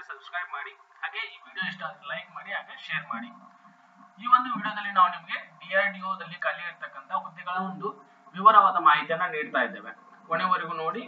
subscribe ಮಾಡಿ ಹಾಗೆ ಈ ವಿಡಿಯೋ ಇಷ್ಟ ಆದರೆ ಲೈಕ್ ಮಾಡಿ ಹಾಗೆ ಶೇರ್ ಮಾಡಿ ಈ ಒಂದು ವಿಡಿಯೋದಲ್ಲಿ ನಾವು ನಿಮಗೆ ಡಿಆರ್ಡಿಒದಲ್ಲಿ ಖಾಲಿ ಇರ್ತಕ್ಕಂಥ ಹುದ್ದೆಗಳ ಒಂದು ವಿವರವಾದ ಮಾಹಿತಿಯನ್ನ ನೀಡ್ತಾ ಇದ್ದೇವೆ ಕೊನೆವರೆಗೂ ನೋಡಿ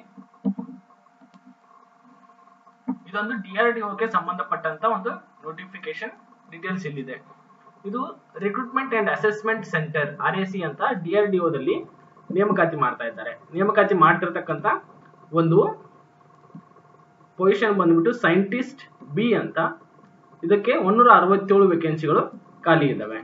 ಇದೊಂದು ಡಿಆರ್ಡಿಒಗೆ ಸಂಬಂಧಪಟ್ಟಂತ ಒಂದು ನೋಟಿಫಿಕೇಶನ್ ಡೀಟೇಲ್ಸ್ ಇಲ್ಲಿದೆ ಇದು recruitment and assessment centre R A C ಅಂತ ಡಿಆರ್ಡಿಒದಲ್ಲಿ ನೇಮಕಾತಿ ಮಾಡ್ತಾ ಇದ್ದಾರೆ ನೇಮಕಾತಿ ಮಾಡ್ತಿರ್ತಕ್ಕಂಥ ಒಂದು ಪೊಸಿಷನ್ ಬಂದ್ಬಿಟ್ಟು ಸೈಂಟಿಸ್ಟ್ ಬಿ ಅಂತ ಇದಕ್ಕೆ ಒಂದೂರ ಅರವತ್ತೇಳು ವೇಕೆನ್ಸಿಗಳು ಖಾಲಿ ಇದ್ದಾವೆ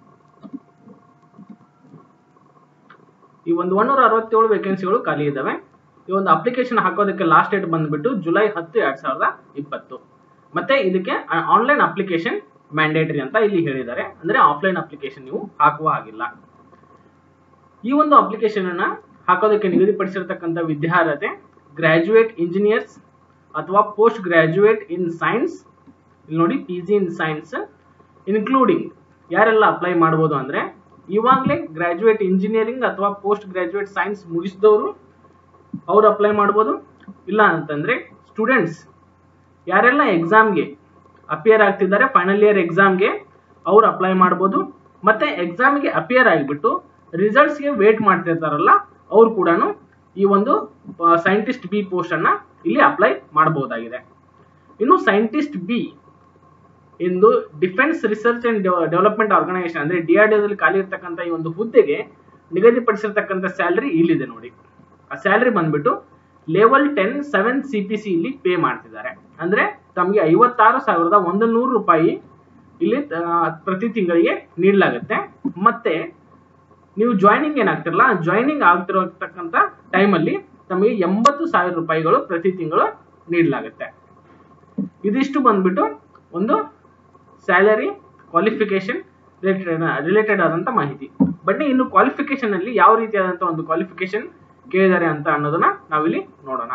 ಈ ಒಂದು ಒಂದೂರ ಅರವತ್ತೇಳು ವೇಕೆನ್ಸಿಗಳು ಖಾಲಿ ಇದ್ದಾವೆ ಈ ಒಂದು ಅಪ್ಲಿಕೇಶನ್ ಹಾಕೋದಕ್ಕೆ ಲಾಸ್ಟ್ ಡೇಟ್ ಬಂದ್ಬಿಟ್ಟು ಜುಲೈ ಹತ್ತು ಎರಡ್ ಸಾವಿರದ ಇಪ್ಪತ್ತು ಮತ್ತೆ ಇದಕ್ಕೆ ಆನ್ಲೈನ್ ಅಪ್ಲಿಕೇಶನ್ ಮ್ಯಾಂಡೇಟರಿ ಅಂತ ಇಲ್ಲಿ ಹೇಳಿದ್ದಾರೆ ಅಂದ್ರೆ ಆಫ್ಲೈನ್ ಅಪ್ಲಿಕೇಶನ್ ನೀವು ಹಾಕುವ ಹಾಗಿಲ್ಲ ಈ ಒಂದು ಅಪ್ಲಿಕೇಶನ್ ಅನ್ನ ಹಾಕೋದಕ್ಕೆ ನಿಗದಿಪಡಿಸಿರ್ತಕ್ಕಂಥ ವಿದ್ಯಾರ್ಹತೆ ಗ್ರಾಜುಯೇಟ್ ಇಂಜಿನಿಯರ್ಸ್ ಅಥವಾ ಪೋಸ್ಟ್ ಗ್ರಾಜುಯೇಟ್ ಇನ್ ಸೈನ್ಸ್ ಇಲ್ಲಿ ನೋಡಿ P G in science including ಯಾರೆಲ್ಲ ಅಪ್ಲೈ ಮಾಡ್ಬೋದು ಅಂದ್ರೆ ಇವಾಗಲೇ ಗ್ರಾಜುಯೇಟ್ ಇಂಜಿನಿಯರಿಂಗ್ ಅಥವಾ ಪೋಸ್ಟ್ ಗ್ರಾಜುಯೇಟ್ ಸೈನ್ಸ್ ಮುಗಿಸಿದವರು ಅವ್ರು ಅಪ್ಲೈ ಮಾಡ್ಬೋದು ಇಲ್ಲ ಅಂತಂದ್ರೆ ಸ್ಟೂಡೆಂಟ್ಸ್ ಯಾರೆಲ್ಲ ಎಕ್ಸಾಮ್ಗೆ ಅಪಿಯರ್ ಆಗ್ತಿದ್ದಾರೆ ಫೈನಲ್ ಇಯರ್ ಎಕ್ಸಾಮ್ಗೆ ಅವ್ರು ಅಪ್ಲೈ ಮಾಡ್ಬೋದು ಮತ್ತೆ ಎಕ್ಸಾಮ್ಗೆ ಅಪಿಯರ್ ಆಗಿಬಿಟ್ಟು ರಿಸಲ್ಟ್ಸ್ಗೆ ವೇಟ್ ಮಾಡ್ತಿರ್ತಾರಲ್ಲ ಅವ್ರು ಕೂಡ ಈ ಒಂದು ಸೈಂಟಿಸ್ಟ್ ಬಿ ಪೋಸ್ಟ್ ಅನ್ನ ಇಲ್ಲಿ ಅಪ್ಲೈ ಮಾಡಬಹುದಾಗಿದೆ ಇನ್ನು ಸೈಂಟಿಸ್ಟ್ ಬಿ ಇಂದು defence research and development organisation ಅಂದ್ರೆ ಡಿಆರ್ಡಿಒದಲ್ಲಿ ಖಾಲಿ ಇರ್ತಕ್ಕಂಥ ಈ ಒಂದು ಹುದ್ದೆಗೆ ನಿಗದಿಪಡಿಸಿರ್ತಕ್ಕಂಥ ಸ್ಯಾಲರಿ ಇಲ್ಲಿದೆ ನೋಡಿ ಆ ಸ್ಯಾಲರಿ ಬಂದ್ಬಿಟ್ಟು level ten seven C P C ಇಲ್ಲಿ ಪೇ ಮಾಡ್ತಿದ್ದಾರೆ ಅಂದ್ರೆ ತಮಗೆ ಐವತ್ತಾರು ಸಾವಿರದ ಒಂದು ನೂರು ರೂಪಾಯಿ ಇಲ್ಲಿ ಪ್ರತಿ ತಿಂಗಳಿಗೆ ನೀಡಲಾಗುತ್ತೆ ಮತ್ತೆ ನೀವು ಜಾಯ್ನಿಂಗ್ ಏನಾಗ್ತಿರಲ್ಲ ಜಾಯ್ನಿಂಗ್ ಆಗ್ತಿರತಕ್ಕಂಥ ಟೈಮಲ್ಲಿ ತಮಗೆ ಎಂಬತ್ತು ಸಾವಿರ ರೂಪಾಯಿಗಳು ಪ್ರತಿ ತಿಂಗಳು ನೀಡಲಾಗುತ್ತೆ ಇದಿಷ್ಟು ಬಂದ್ಬಿಟ್ಟು ಒಂದು ಸ್ಯಾಲರಿ ಕ್ವಾಲಿಫಿಕೇಶನ್ ರಿಲೇಟೆಡ್ ರಿಲೇಟೆಡ್ ಆದಂತ ಮಾಹಿತಿ ಬಟ್ ಇನ್ನು ಕ್ವಾಲಿಫಿಕೇಶನ್ ಅಲ್ಲಿ ಯಾವ ರೀತಿಯಾದಂತ ಒಂದು ಕ್ವಾಲಿಫಿಕೇಶನ್ ಕೇಳಿದ್ದಾರೆ ಅಂತ ಅನ್ನೋದನ್ನ ನಾವಿಲ್ಲಿ ನೋಡೋಣ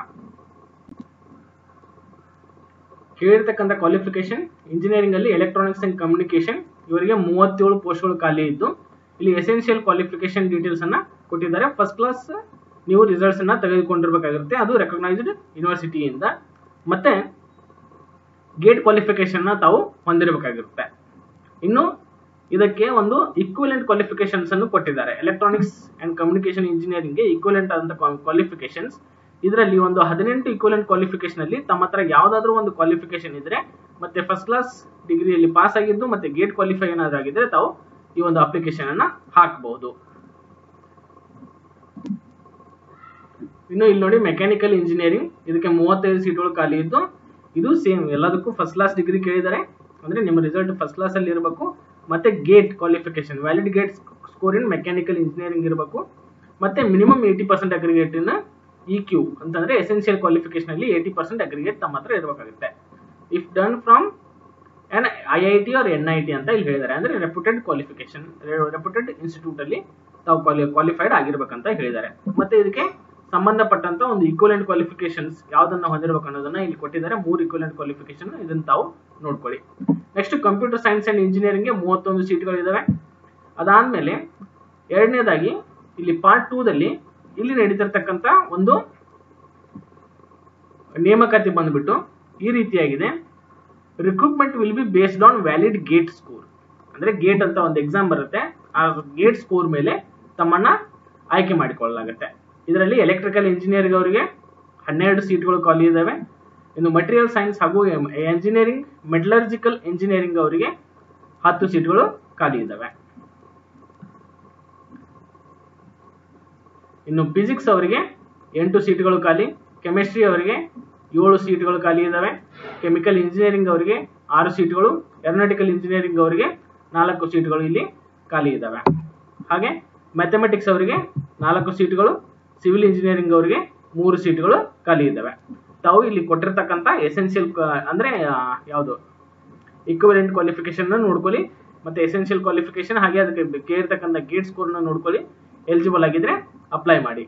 ಕೇಳಿರ್ತಕ್ಕಂಥ ಕ್ವಾಲಿಫಿಕೇಶನ್ ಇಂಜಿನಿಯರಿಂಗ್ ಅಲ್ಲಿ ಎಲೆಕ್ಟ್ರಾನಿಕ್ಸ್ ಅಂಡ್ ಕಮ್ಯುನಿಕೇಶನ್ ಇವರಿಗೆ ಮೂವತ್ತೇಳು ಪೋಸ್ಟ್ಗಳು ಖಾಲಿ ಇದ್ದು ಇಲ್ಲಿ ಎಸೆನ್ಷಿಯಲ್ ಕ್ವಾಲಿಫಿಕೇಶನ್ ಡೀಟೇಲ್ಸ್ ಅನ್ನ ಕೊಟ್ಟಿದ್ದಾರೆ ಫಸ್ಟ್ ಕ್ಲಾಸ್ ನೀವು ರಿಸಲ್ಟ್ಸ್ ಅನ್ನ ತೆಗೆದುಕೊಂಡಿರ್ಬೇಕಾಗಿರುತ್ತೆ ಅದು ರೆಕಗ್ನೈಸ್ಡ್ ಯೂನಿವರ್ಸಿಟಿಯಿಂದ ಮತ್ತೆ ಗೇಟ್ ಕ್ವಾಲಿಫಿಕೇಶನ್ ತಾವು ಹೊಂದಿರಬೇಕಾಗಿರುತ್ತೆ ಇನ್ನು ಇದಕ್ಕೆ ಒಂದು ಇಕ್ವಿಲೆಂಟ್ ಕ್ವಾಲಿಫಿಕೇಶನ್ಸ್ ಅನ್ನು ಕೊಟ್ಟಿದ್ದಾರೆ ಎಲೆಕ್ಟ್ರಾನಿಕ್ಸ್ ಅಂಡ್ ಕಮ್ಯುನಿಕೇಶನ್ ಇಂಜಿನಿಯರಿಂಗ್ಗೆ ಇಕ್ವಿಲೆಂಟ್ ಆದಂತ ಕ್ವಾಲಿಫಿಕೇಶನ್ಸ್ ಇದರಲ್ಲಿ ಒಂದು ಹದಿನೆಂಟು ಇಕ್ವಿಲೆಂಟ್ ಕ್ವಾಲಿಫಿಕೇಶನ್ ಅಲ್ಲಿ ತಮ್ಮ ಹತ್ರ ಯಾವ್ದಾದ್ರು ಒಂದು ಕ್ವಾಲಿಫಿಕೇಶನ್ ಇದ್ರೆ ಮತ್ತೆ ಫಸ್ಟ್ ಕ್ಲಾಸ್ ಡಿಗ್ರಿಯಲ್ಲಿ ಪಾಸ್ ಆಗಿದ್ದು ಮತ್ತೆ ಗೇಟ್ ಕ್ವಾಲಿಫೈ ಏನಾದ್ರು ಆಗಿದ್ರೆ ತಾವು ಈ ಒಂದು ಅಪ್ಲಿಕೇಶನ್ ಅನ್ನ ಹಾಕಬಹುದು ಇನ್ನು ಇಲ್ಲಿ ನೋಡಿ ಮೆಕ್ಯಾನಿಕಲ್ ಇಂಜಿನಿಯರಿಂಗ್ ಇದಕ್ಕೆ ಮೂವತ್ತೈದು ಸೀಟ್ಗಳು ಖಾಲಿ ಇದ್ದು ಇದು ಸೇಮ್ ಎಲ್ಲದಕ್ಕೂ ಫಸ್ಟ್ ಕ್ಲಾಸ್ ಡಿಗ್ರಿ ಕೇಳಿದ್ದಾರೆ ಅಂದ್ರೆ ನಿಮ್ಮ ರಿಸಲ್ಟ್ ಫಸ್ಟ್ ಕ್ಲಾಸ್ ಅಲ್ಲಿ ಇರಬೇಕು ಮತ್ತೆ GATE qualification valid GATE score in mechanical engineering ಇರಬೇಕು ಮತ್ತೆ minimum eighty percent aggregate in E Q ಅಂತಂದ್ರೆ ಎಸೆನ್ಷಿಯಲ್ ಕ್ವಾಲಿಫಿಕೇಶನ್ ಅಲ್ಲಿ ಏಯ್ಟಿ ಪರ್ಸೆಂಟ್ ಅಗ್ರಿಗೇಟ್ ತಮ್ಮ ಹತ್ರ ಇರಬೇಕಾಗುತ್ತೆ if done from N I I T or N I T ಅಂತ ಇಲ್ಲಿ ಹೇಳಿದ್ದಾರೆ ಅಂದ್ರೆ ರೆಪ್ಯೂಟೆಡ್ ಕ್ವಾಲಿಫಿಕೇಶನ್ ರೆಪ್ಯೂಟೆಡ್ ಇನ್ಸ್ಟಿಟ್ಯೂಟ್ ಅಲ್ಲಿ ತಾವು ಕ್ವಾಲಿಫೈಡ್ ಆಗಿರ್ಬೇಕಂತ ಹೇಳಿದ್ದಾರೆ ಮತ್ತೆ ಇದಕ್ಕೆ ಸಂಬಂಧಪಟ್ಟಂತ ಒಂದು ಈಕ್ವಲೆಂಟ್ ಕ್ವಾಲಿಫಿಕೇಶನ್ಸ್ ಯಾವ್ದನ್ನ ಹೊಂದಿರಬೇಕು ಅನ್ನೋದನ್ನ ಇಲ್ಲಿ ಕೊಟ್ಟಿದ್ದಾರೆ ಮೂರು ಈಕ್ವಲೆಂಟ್ ಕ್ವಾಲಿಫಿಕೇಶನ್ ಇದನ್ನ ತಾವು ನೋಡ್ಕೊಳ್ಳಿ ನೆಕ್ಸ್ಟ್ ಕಂಪ್ಯೂಟರ್ ಸೈನ್ಸ್ ಅಂಡ್ ಇಂಜಿನಿಯರಿಂಗ್ಗೆ ಮೂವತ್ತೊಂದು ಸೀಟ್ಗಳು ಇದಾವೆ ಅದಾದ್ಮೇಲೆ ಎರಡನೇದಾಗಿ ಇಲ್ಲಿ ಪಾರ್ಟ್ ಟೂ ದಲ್ಲಿ ಇಲ್ಲಿ ನಡೀತಿರ್ತಕ್ಕಂಥ ಒಂದು ನೇಮಕಾತಿ ಬಂದ್ಬಿಟ್ಟು ಈ ರೀತಿಯಾಗಿದೆ recruitment will be based on valid GATE score ಅಂದ್ರೆ ಗೇಟ್ ಅಂತ ಒಂದು ಎಕ್ಸಾಮ್ ಬರುತ್ತೆ ಆ ಗೇಟ್ ಸ್ಕೋರ್ ಮೇಲೆ ತಮ್ಮನ್ನ ಆಯ್ಕೆ ಮಾಡಿಕೊಳ್ಳಲಾಗುತ್ತೆ ಇದರಲ್ಲಿ ಎಲೆಕ್ಟ್ರಿಕಲ್ ಇಂಜಿನಿಯರಿಂಗ್ ಅವರಿಗೆ ಹನ್ನೆರಡು ಸೀಟ್ಗಳು ಖಾಲಿ ಇದಾವೆ ಇನ್ನು ಮಟೀರಿಯಲ್ ಸೈನ್ಸ್ ಹಾಗೂ ಎಂಜಿನಿಯರಿಂಗ್ ಮೆಟಲರ್ಜಿಕಲ್ ಇಂಜಿನಿಯರಿಂಗ್ ಅವರಿಗೆ ಹತ್ತು ಸೀಟ್ಗಳು ಖಾಲಿ ಇದಾವೆ ಇನ್ನು ಫಿಸಿಕ್ಸ್ ಅವರಿಗೆ ಎಂಟು ಸೀಟ್ಗಳು ಖಾಲಿ ಕೆಮಿಸ್ಟ್ರಿ ಅವರಿಗೆ ಏಳು ಸೀಟ್ಗಳು ಖಾಲಿ ಇದಾವೆ ಕೆಮಿಕಲ್ ಇಂಜಿನಿಯರಿಂಗ್ ಅವರಿಗೆ ಆರು ಸೀಟ್ಗಳು ಏರೋನಾಟಿಕಲ್ ಇಂಜಿನಿಯರಿಂಗ್ ಅವರಿಗೆ ನಾಲ್ಕು ಸೀಟ್ಗಳು ಇಲ್ಲಿ ಖಾಲಿ ಇದಾವೆ ಹಾಗೆ ಮ್ಯಾಥಮೆಟಿಕ್ಸ್ ಅವರಿಗೆ ನಾಲ್ಕು ಸೀಟ್ಗಳು ಸಿವಿಲ್ ಇಂಜಿನಿಯರಿಂಗ್ ಅವರಿಗೆ ಮೂರು ಸೀಟ್ಗಳು ಖಾಲಿ ಇದ್ದಾವೆ ತಾವು ಇಲ್ಲಿ ಕೊಟ್ಟಿರ್ತಕ್ಕಂಥ ಎಸೆನ್ಷಿಯಲ್ ಅಂದ್ರೆ ಯಾವುದು ಇಕ್ವಿಲೆಂಟ್ ಕ್ವಾಲಿಫಿಕೇಶನ್ ನೋಡ್ಕೊಳ್ಳಿ ಮತ್ತೆ ಎಸೆನ್ಷಿಯಲ್ ಕ್ವಾಲಿಫಿಕೇಶನ್ ಹಾಗೆ ಅದಕ್ಕೆ ಕೇಳಿರ್ತಕ್ಕಂಥ ಗೇಟ್ ಸ್ಕೋರ್ನ ನೋಡ್ಕೊಳ್ಳಿ ಎಲಿಜಿಬಲ್ ಆಗಿದ್ರೆ ಅಪ್ಲೈ ಮಾಡಿ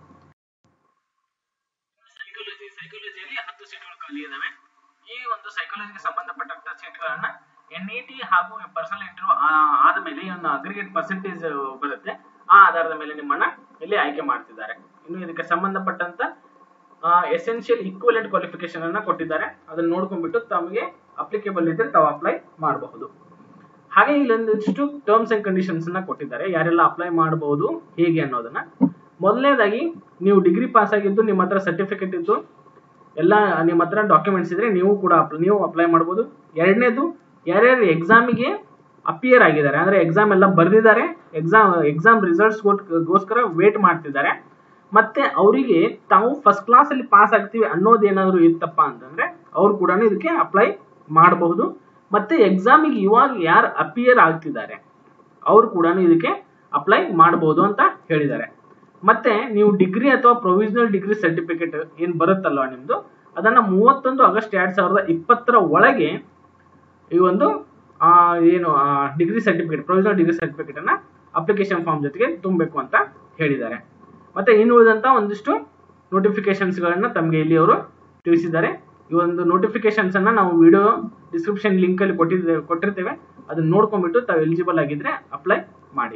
ಸೈಕಾಲಜಿ ಸೈಕಾಲಜಿಯಲ್ಲಿ ಹತ್ತು ಸೀಟ್ಗಳು ಖಾಲಿ ಇದಾವೆ ಈ ಒಂದು ಸೈಕಾಲಜಿಗೆ ಸಂಬಂಧಪಟ್ಟಂತ ಸೀಟ್ಗಳನ್ನ ಎನ್ ಇ ಟಿ ಹಾಗೂ ಪರ್ಸನಲ್ ಇಂಟರ್ವ್ಯೂ ಆದಮೇಲೆ ಒಂದು ಅಗ್ರಿಗೇಟ್ ಪರ್ಸೆಂಟೇಜ್ ಬರುತ್ತೆ ಆ ಆಧಾರದ ಮೇಲೆ ನಿಮ್ಮನ್ನ ಇಲ್ಲಿ ಆಯ್ಕೆ ಮಾಡ್ತಿದ್ದಾರೆ ಇನ್ನು ಇದಕ್ಕೆ ಸಂಬಂಧಪಟ್ಟಂತ ಎಸೆನ್ಷಿಯಲ್ ಈಕ್ವಲೆಂಟ್ ಕ್ವಾಲಿಫಿಕೇಶನ್ ಅನ್ನ ಕೊಟ್ಟಿದ್ದಾರೆ ಅದನ್ನ ನೋಡ್ಕೊಂಡ್ಬಿಟ್ಟು ತಮಗೆ ಅಪ್ಲಿಕೇಬಲ್ ಇದ್ರೆ ತಾವು ಅಪ್ಲೈ ಮಾಡಬಹುದು ಹಾಗೆ ಇಲ್ಲೊಂದಿಷ್ಟು ಟರ್ಮ್ಸ್ ಅಂಡ್ ಕಂಡೀಷನ್ಸ್ ಅನ್ನ ಕೊಟ್ಟಿದ್ದಾರೆ ಯಾರೆಲ್ಲ ಅಪ್ಲೈ ಮಾಡಬಹುದು ಹೇಗೆ ಅನ್ನೋದನ್ನ ಮೊದಲನೇದಾಗಿ ನೀವು ಡಿಗ್ರಿ ಪಾಸ್ ಆಗಿದ್ದು ನಿಮ್ಮ ಹತ್ರ ಸರ್ಟಿಫಿಕೇಟ್ ಇದ್ದು ಎಲ್ಲ ನಿಮ್ಮ ಹತ್ರ ಡಾಕ್ಯುಮೆಂಟ್ಸ್ ಇದ್ರೆ ನೀವು ಕೂಡ ಅಪ್- ನೀವು ಅಪ್ಲೈ ಮಾಡ್ಬೋದು ಎರಡನೇದು ಯಾರ್ಯಾರು ಎಕ್ಸಾಮಿಗೆ ಅಪಿಯರ್ ಆಗಿದ್ದಾರೆ ಅಂದ್ರೆ ಎಕ್ಸಾಮ್ ಎಲ್ಲ ಬರೆದಿದ್ದಾರೆ ಎಕ್ಸಾಮ್ ಎಕ್ಸಾಮ್ ರಿಸಲ್ಟ್ಸ್ ಗೋಸ್ಕರ ವೇಟ್ ಮಾಡ್ತಿದ್ದಾರೆ ಮತ್ತೆ ಅವರಿಗೆ ತಾವು ಫಸ್ಟ್ ಕ್ಲಾಸ್ ಅಲ್ಲಿ ಪಾಸ್ ಆಗ್ತೀವಿ ಅನ್ನೋದೇನಾದ್ರು ಇತ್ತಪ್ಪ ಅಂತಂದ್ರೆ ಅವ್ರು ಕೂಡ ಇದಕ್ಕೆ ಅಪ್ಲೈ ಮಾಡಬಹುದು ಮತ್ತೆ ಎಕ್ಸಾಮಿಗೆ ಇವಾಗ ಯಾರು ಅಪಿಯರ್ ಆಗ್ತಿದ್ದಾರೆ ಅವ್ರು ಕೂಡ ಇದಕ್ಕೆ ಅಪ್ಲೈ ಮಾಡಬಹುದು ಅಂತ ಹೇಳಿದ್ದಾರೆ ಮತ್ತೆ ನೀವು ಡಿಗ್ರಿ ಅಥವಾ ಪ್ರೊವಿಷನಲ್ ಡಿಗ್ರಿ ಸರ್ಟಿಫಿಕೇಟ್ ಏನ್ ಬರುತ್ತಲ್ವಾ ನಿಮ್ದು ಅದನ್ನ ಮೂವತ್ತೊಂದು ಆಗಸ್ಟ್ ಎರಡ್ ಸಾವಿರದ ಇಪ್ಪತ್ತರ ಒಳಗೆ ಈ ಒಂದು ಆ, ಏನು degree certificate provisional degree certificate ಅನ್ನ ಅಪ್ಲಿಕೇಶನ್ ಫಾರ್ಮ್ ಜೊತೆಗೆ ತುಂಬಬೇಕು ಅಂತ ಹೇಳಿದ್ದಾರೆ ಮತ್ತೆ ಇನ್ನು ಉಳಿದಂತ ಒಂದಿಷ್ಟು ನೋಟಿಫಿಕೇಶನ್ಸ್ ಗಳನ್ನ ತಮಗೆ ಇಲ್ಲಿ ಅವರು ತಿಳಿಸಿದ್ದಾರೆ ಈ ಒಂದು ನೋಟಿಫಿಕೇಶನ್ಸ್ ಅನ್ನ ನಾವು ವಿಡಿಯೋ ಡಿಸ್ಕ್ರಿಪ್ಷನ್ ಲಿಂಕ್ ಅಲ್ಲಿ ಕೊಟ್ಟಿದ್ದೇವೆ ಕೊಟ್ಟಿರ್ತೇವೆ ಅದನ್ನ ನೋಡ್ಕೊಂಡ್ಬಿಟ್ಟು ತಾವು ಎಲಿಜಿಬಲ್ ಆಗಿದ್ರೆ ಅಪ್ಲೈ ಮಾಡಿ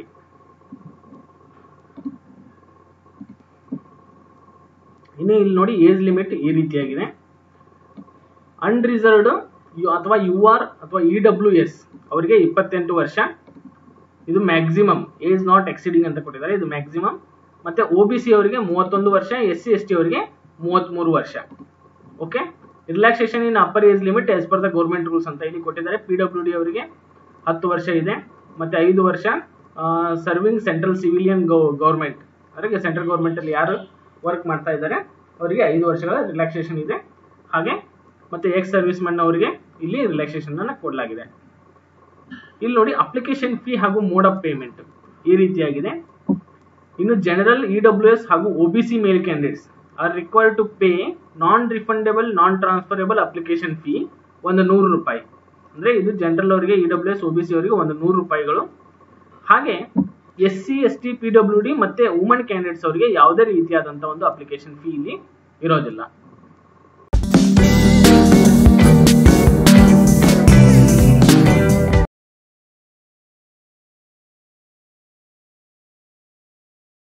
ಇನ್ನು ಇಲ್ಲಿ ನೋಡಿ ಏಜ್ ಲಿಮಿಟ್ ಈ ರೀತಿಯಾಗಿದೆ ಅನ್ರಿಸರ್ವ್ಡ್ ಅಥವಾ ಯು ಆರ್ ಅಥವಾ ಇ ಡಬ್ಲ್ಯೂ ಎಸ್ ಅವರಿಗೆ ಇಪ್ಪತ್ತೆಂಟು ವರ್ಷ ಇದು ಮ್ಯಾಕ್ಸಿಮಮ್ ಏಜ್ ನಾಟ್ ಎಕ್ಸಿಡಿಂಗ್ ಅಂತ ಕೊಟ್ಟಿದ್ದಾರೆ ಇದು ಮ್ಯಾಕ್ಸಿಮಮ್ ಮತ್ತೆ ಒ ಬಿ ಸಿ ಅವರಿಗೆ ಮೂವತ್ತೊಂದು ವರ್ಷ ಎಸ್ ಸಿ ಎಸ್ ಟಿ ಅವರಿಗೆ ಮೂವತ್ತ್ಮೂರು ವರ್ಷ okay relaxation in upper age limit as per the government rules ಅಂತ ಇಲ್ಲಿ ಕೊಟ್ಟಿದ್ದಾರೆ ಪಿ ಡಬ್ಲ್ಯೂ ಡಿ ಅವರಿಗೆ ಹತ್ತು ವರ್ಷ ಇದೆ ಮತ್ತೆ ಐದು ವರ್ಷ ಸರ್ವಿಂಗ್ ಸೆಂಟ್ರಲ್ ಸಿವಿಲಿಯನ್ ಗೌರ್ಮೆಂಟ್ ಅವರಿಗೆ ಸೆಂಟ್ರಲ್ ಗೌರ್ಮೆಂಟ್ ಅಲ್ಲಿ ಯಾರು ವರ್ಕ್ ಮಾಡ್ತಾ ಇದ್ದಾರೆ ಅವರಿಗೆ ಐದು ವರ್ಷಗಳ ರಿಲ್ಯಾಕ್ಸೇಷನ್ ಇದೆ ಹಾಗೆ ಮತ್ತೆ ಎಕ್ಸ್ ಸರ್ವಿಸ್ ಮೆನ್ ಅವರಿಗೆ ಇಲ್ಲಿ ರಿಲ್ಯಾಕ್ಸೇಷನ್ ಅನ್ನ ಕೊಡಲಾಗಿದೆ ಇಲ್ಲಿ ನೋಡಿ ಅಪ್ಲಿಕೇಶನ್ ಫೀ ಹಾಗೂ ಮೋಡ್ ಆಫ್ ಪೇಮೆಂಟ್ ಈ ರೀತಿಯಾಗಿದೆ ಇನ್ನು ಜನರಲ್ ಇ ಡಬ್ಲ್ಯೂ ಎಸ್ ಹಾಗೂ O B C male candidates are required to pay non refundable non transferable application fee ಒಂದು ನೂರು ರೂಪಾಯಿ ಅಂದ್ರೆ ಇದು ಜನರಲ್ ಅವರಿಗೆ E W S O B C ಅವರಿಗೆ ಒಂದು ನೂರು ರೂಪಾಯಿಗಳು ಹಾಗೆ S C S T P W D ಮತ್ತೆ ವುಮನ್ ಕ್ಯಾಂಡಿಡೇಟ್ಸ್ ಅವರಿಗೆ ಯಾವುದೇ ರೀತಿಯಾದಂತಹ ಒಂದು ಅಪ್ಲಿಕೇಶನ್ ಫೀ ಇಲ್ಲಿ ಇರೋದಿಲ್ಲ